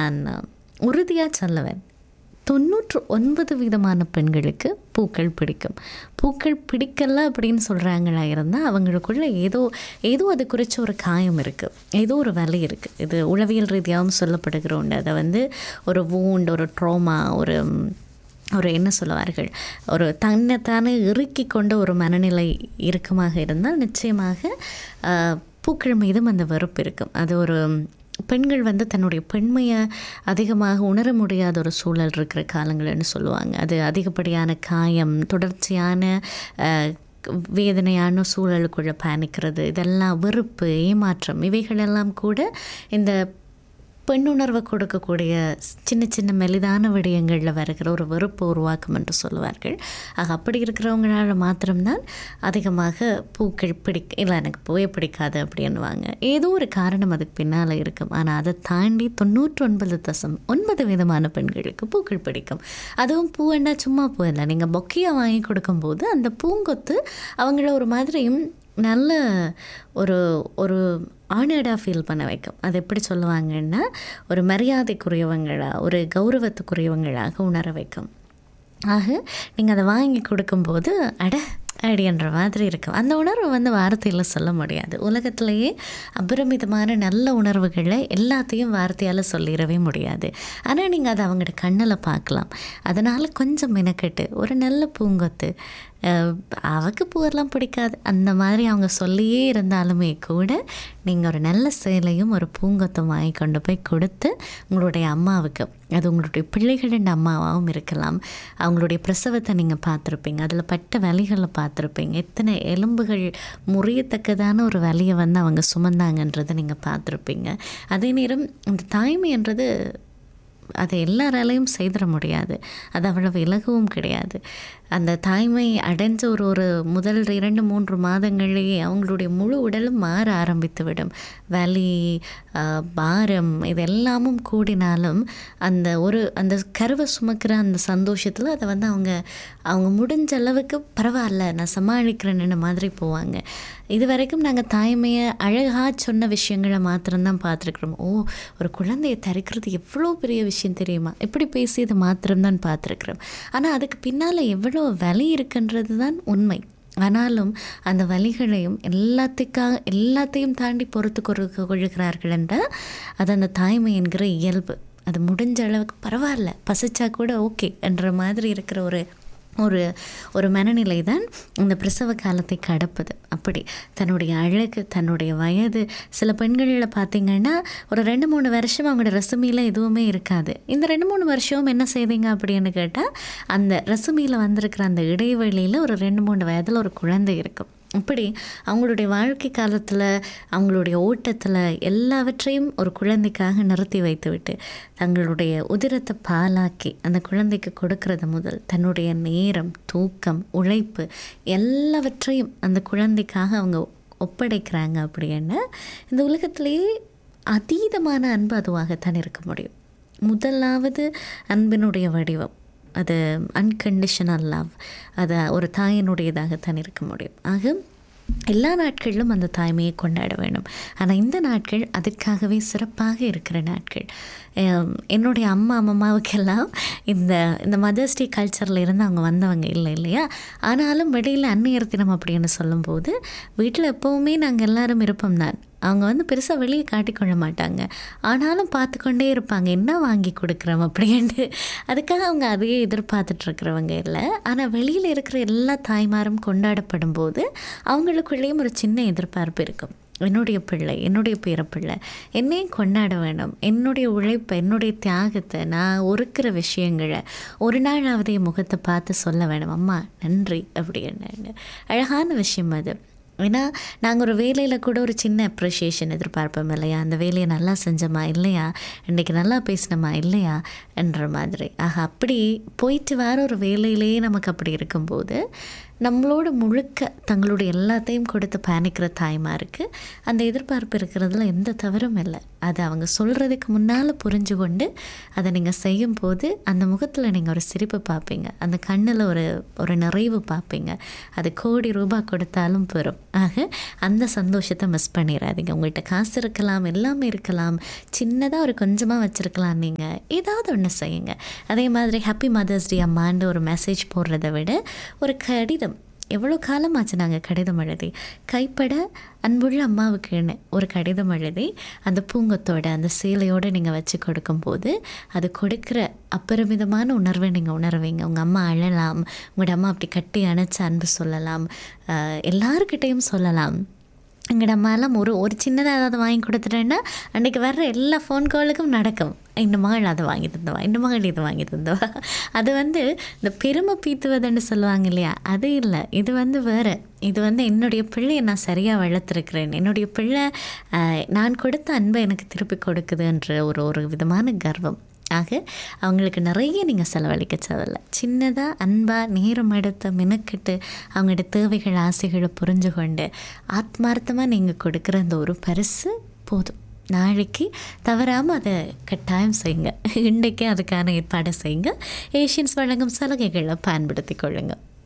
நான் உறுதியாக சொல்லுவேன் தொண்ணூற்று ஒன்பது விதமான பெண்களுக்கு பூக்கள் பிடிக்கும் பூக்கள் பிடிக்கல அப்படின்னு சொல்கிறாங்களா இருந்தால் அவங்களுக்குள்ள ஏதோ ஏதோ அது குறித்த ஒரு காயம் இருக்குது ஏதோ ஒரு வலி இருக்குது இது உளவியல் ரீதியாகவும் சொல்லப்படுகிற ஒன்று அதை வந்து ஒரு வூண்ட் ஒரு ட்ரோமா ஒரு ஒரு என்ன சொல்லுவார்கள் ஒரு தன்னைத்தானே இறுக்கி கொண்ட ஒரு மனநிலை இறுக்கமாக இருந்தால் நிச்சயமாக ஆஹ், பூக்கள் மீதும் அந்த வெறுப்பு இருக்கும் அது ஒரு பெண்கள் வந்து தன்னுடைய பெண்மையை அதிகமாக உணர முடியாத ஒரு சூழல் இருக்கிற காலங்கள்னு சொல்லுவாங்க அது அதிகப்படியான காயம் தொடர்ச்சியான ஆஹ், வேதனையான சூழலுக்குள்ளே பயணிக்கிறது இதெல்லாம் வெறுப்பு ஏமாற்றம் இவைகளெல்லாம் கூட இந்த பெண்ணுணர்வை கொடுக்கக்கூடிய சின்ன சின்ன மெலிதான விடயங்களில் வருகிற ஒரு வெறுப்பு உருவாக்கும் என்று சொல்லுவார்கள் ஆக அப்படி இருக்கிறவங்களால மாத்திரம்தான் அதிகமாக பூக்கள் பிடிக்க இல்லை எனக்கு பூவே பிடிக்காது அப்படின்னுவாங்க ஏதோ ஒரு காரணம் அதுக்கு பின்னால் இருக்கும் ஆனால் அதை தாண்டி தொண்ணூற்றி ஒன்பது தசம் ஒன்பது விதமான பெண்களுக்கு பூக்கள் பிடிக்கும் அதுவும் பூவெண்டா சும்மா பூ இல்லை நீங்கள் பொக்கையாக வாங்கி கொடுக்கும்போது அந்த பூங்கொத்து அவங்கள ஒரு மாதிரியும் நல்ல ஒரு ஒரு ஆனர்டாக ஃபீல் பண்ண வைக்கும் அது எப்படி சொல்லுவாங்கன்னா ஒரு மரியாதைக்குரியவங்களா ஒரு கௌரவத்துக்குரியவங்களாக உணர வைக்கும் ஆக நீங்கள் அதை வாங்கி கொடுக்கும்போது அட அப்படின்ற மாதிரி இருக்கும் அந்த உணர்வை வந்து வார்த்தையில் சொல்ல முடியாது உலகத்திலேயே அபரிமிதமான நல்ல உணர்வுகளை எல்லாத்தையும் வார்த்தையால் சொல்லிடவே முடியாது ஆனால் நீங்கள் அதை அவங்களோட கண்ணில் பார்க்கலாம் அதனால் கொஞ்சம் மெனக்கெட்டு ஒரு நல்ல பூங்கொத்து அஹ், அவக்கு பூவெல்லாம் பிடிக்காது அந்த மாதிரி அவங்க சொல்லியே இருந்தாலுமே கூட நீங்கள் ஒரு நல்ல சேலையும் ஒரு பூங்கொத்தும் வாங்கி கொண்டு போய் கொடுத்து உங்களுடைய அம்மாவுக்கு அது உங்களுடைய பிள்ளைகளின் அம்மாவாகவும் இருக்கலாம் அவங்களுடைய பிரசவத்தை நீங்கள் பார்த்துருப்பீங்க அதில் பட்ட வலிகளை பார்த்துருப்பீங்க எத்தனை எலும்புகள் முறியத்தக்கதான ஒரு வலியை வந்து அவங்க சுமந்தாங்கன்றதை நீங்கள் பார்த்துருப்பீங்க அதே நேரம் இந்த தாய்மைன்றது அதை எல்லாராலையும் செய்திட முடியாது அது அவ்வளவு இலகுவும் கிடையாது அந்த தாய்மை அடைஞ்ச ஒரு ஒரு முதல் இரண்டு மூன்று மாதங்களிலேயே அவங்களுடைய முழு உடலும் மாற ஆரம்பித்து விடும் வலி ஆஹ், பாரம் இது எல்லாமும் கூடினாலும் அந்த ஒரு அந்த கருவை சுமக்கிற அந்த சந்தோஷத்தில் அதை வந்து அவங்க அவங்க முடிஞ்ச அளவுக்கு பரவாயில்ல நான் சமாளிக்கிறேன்னு மாதிரி போவாங்க இது வரைக்கும் நாங்கள் தாய்மையை அழகாக சொன்ன விஷயங்களை மாத்திரம்தான் பார்த்துருக்குறோம் ஓ ஒரு குழந்தையை தரிக்கிறது எவ்வளோ பெரிய விஷயம் தெரியுமா இப்படி பேசியது மாத்திரம்தான் பார்த்துருக்குறோம் ஆனால் அதுக்கு பின்னால் எவ்வளோ வலி இருக்குன்றது தான் உண்மை ஆனாலும் அந்த வலிகளையும் எல்லாத்துக்காக எல்லாத்தையும் தாண்டி பொறுத்து கொரு கொள்ளுகிறார்கள் என்றால் அது அந்த தாய்மை என்கிற இயல்பு அது முடிஞ்ச அளவுக்கு பரவாயில்ல பசிச்சா கூட ஓகே என்ற மாதிரி இருக்கிற ஒரு ஒரு ஒரு மனநிலை தான் இந்த பிரசவ காலத்தை கடப்பது அப்படி தன்னுடைய அழகு தன்னுடைய வயது சில பெண்களில் பார்த்தீங்கன்னா ஒரு ரெண்டு மூணு வருஷம் அவங்களோட ரெசுமியில் எதுவுமே இருக்காது இந்த ரெண்டு மூணு வருஷம் என்ன செய்தீங்க அப்படின்னு கேட்டால் அந்த ரெசுமியில் வந்திருக்கிற அந்த இடைவெளியில் ஒரு ரெண்டு மூணு வயதில் ஒரு குழந்தை இருக்கும் இப்படி அவங்களுடைய வாழ்க்கை காலத்தில் அவங்களுடைய ஓட்டத்தில் எல்லாவற்றையும் ஒரு குழந்தைக்காக நிறுத்தி வைத்துவிட்டு தங்களுடைய உதிரத்தை பாலாக்கி அந்த குழந்தைக்கு கொடுக்கறது முதல் தன்னுடைய நேரம் தூக்கம் உழைப்பு எல்லாவற்றையும் அந்த குழந்தைக்காக அவங்க ஒப்படைக்கிறாங்க அப்படின்னு இந்த உலகத்திலேயே அதீதமான அன்பு அதுவாகத்தான் இருக்க முடியும் முதலாவது அன்பினுடைய வடிவம் அது அன்கண்டிஷனல் லவ் அது ஒரு தாயினுடையதாகத்தான் இருக்க முடியும் ஆக எல்லா நாட்களிலும் அந்த தாய்மையை கொண்டாட வேண்டும் ஆனால் இந்த நாட்கள் அதற்காகவே சிறப்பாக இருக்கிற நாட்கள் அஹ் என்னுடைய அம்மா அம்மாவுக்கெல்லாம் இந்த இந்த மதர்ஸ் டே கல்ச்சரில் இருந்து அவங்க வந்தவங்க இல்லை இல்லையா ஆனாலும் வெளியில் அந்நியர் தினம் அப்படின்னு சொல்லும்போது வீட்டில் எப்போவுமே நாங்கள் எல்லாரும் இருப்போம் தான் அவங்க வந்து பெருசாக வெளியே காட்டிக்கொள்ள மாட்டாங்க ஆனாலும் பார்த்துக்கொண்டே இருப்பாங்க என்ன வாங்கி கொடுக்குறோம் அப்படின்ட்டு அதுக்காக அவங்க அதையே எதிர்பார்த்துட்ருக்கிறவங்க இல்லை ஆனால் வெளியில் இருக்கிற எல்லா தாய்மாரும் கொண்டாடப்படும் போது அவங்களுக்குள்ளேயும் ஒரு சின்ன எதிர்பார்ப்பு இருக்கும் என்னுடைய பிள்ளை என்னுடைய பேரப்பிள்ளை என்னையும் கொண்டாட வேணும் என்னுடைய உழைப்பை என்னுடைய தியாகத்தை நான் ஒருக்கிற விஷயங்களை ஒரு நாளாவது என் முகத்தை பார்த்து சொல்ல வேணும் அம்மா நன்றி அப்படின்னு அழகான விஷயம் அது ஏன்னா நாங்கள் ஒரு வேலையில் கூட ஒரு சின்ன அப்ரிஷியேஷன் எதிர்பார்ப்போம் இல்லையா அந்த வேலையை நல்லா செஞ்சோமா இல்லையா இன்றைக்கி நல்லா பேசினோமா இல்லையா என்ற மாதிரி ஆக அப்படி போயிட்டு வர ஒரு வேலையிலேயே நமக்கு அப்படி இருக்கும்போது நம்மளோட முழுக்க தங்களுடைய எல்லாத்தையும் கொடுத்து பயணிக்கிற தாய்மாருக்கு அந்த எதிர்பார்ப்பு இருக்கிறதுல எந்த தவறும் இல்லை அது அவங்க சொல்கிறதுக்கு முன்னால் புரிஞ்சு கொண்டு அதை நீங்கள் செய்யும்போது அந்த முகத்தில் நீங்கள் ஒரு சிரிப்பு பார்ப்பீங்க அந்த கண்ணில் ஒரு ஒரு நிறைவு பார்ப்பீங்க அது கோடி ரூபாய் கொடுத்தாலும் பெறும் ஆக அந்த சந்தோஷத்தை மிஸ் பண்ணிடாதீங்க உங்கள்கிட்ட காசு இருக்கலாம் எல்லாமே இருக்கலாம் சின்னதாக ஒரு கொஞ்சமாக வச்சுருக்கலாம் நீங்கள் ஏதாவது ஒன்று செய்யுங்க அதே மாதிரி ஹாப்பி மதர்ஸ் டே அம்மான்னு ஒரு மெசேஜ் போடுறத விட ஒரு கடிதம் எவ்வளோ காலமாச்சு நாங்கள் கடிதம் எழுதி கைப்பட அன்புள்ள அம்மாவுக்குன்னு ஒரு கடிதம் எழுதி அந்த பூங்கத்தோட அந்த சேலையோடு நீங்கள் வச்சு கொடுக்கும்போது அது கொடுக்குற அபரிமிதமான உணர்வை நீங்கள் உணர்வீங்க உங்கள் அம்மா அழலாம் உங்களோட அம்மா அப்படி கட்டி அணைச்சு அன்பு சொல்லலாம் ஆஹ் எல்லாருக்கிட்டேயும் சொல்லலாம் எங்களோட அம்மாலாம் ஒரு ஒரு சின்னதாக ஏதாவது வாங்கி கொடுத்துட்டேன்னா அன்றைக்கி வர்ற எல்லா ஃபோன் காலுக்கும் நடக்கும் இந்த மகள் அதை வாங்கி தந்தவா இந்த மகள் இது வாங்கி தந்தவா அது வந்து இந்த பெருமை பீத்துவதுன்னு சொல்லுவாங்க இல்லையா அது இல்லை இது வந்து வேறு இது வந்து என்னுடைய பிள்ளையை நான் சரியாக வளர்த்துருக்கிறேன் என்னுடைய பிள்ளை ஆஹ், நான் கொடுத்த அன்பை எனக்கு திருப்பி கொடுக்குதுன்ற ஒரு ஒரு விதமான கர்வம் ஆக அவங்களுக்கு நிறைய நீங்கள் செலவழிக்க தேவையில்ல சின்னதாக அன்பாக நேரம் எடுத்து மெனக்கிட்டு அவங்களோட தேவைகள் ஆசைகளை புரிஞ்சு கொண்டு ஆத்மார்த்தமாக நீங்கள் கொடுக்குற அந்த ஒரு பரிசு போதும் நாளைக்கு தவறாமல் அதை கட்டாயம் செய்யுங்க இன்றைக்கே அதுக்கான ஏற்பாடை செய்யுங்க ஏஷியன்ஸ் வழங்கும் சலுகைகளை பயன்படுத்தி கொள்ளுங்கள்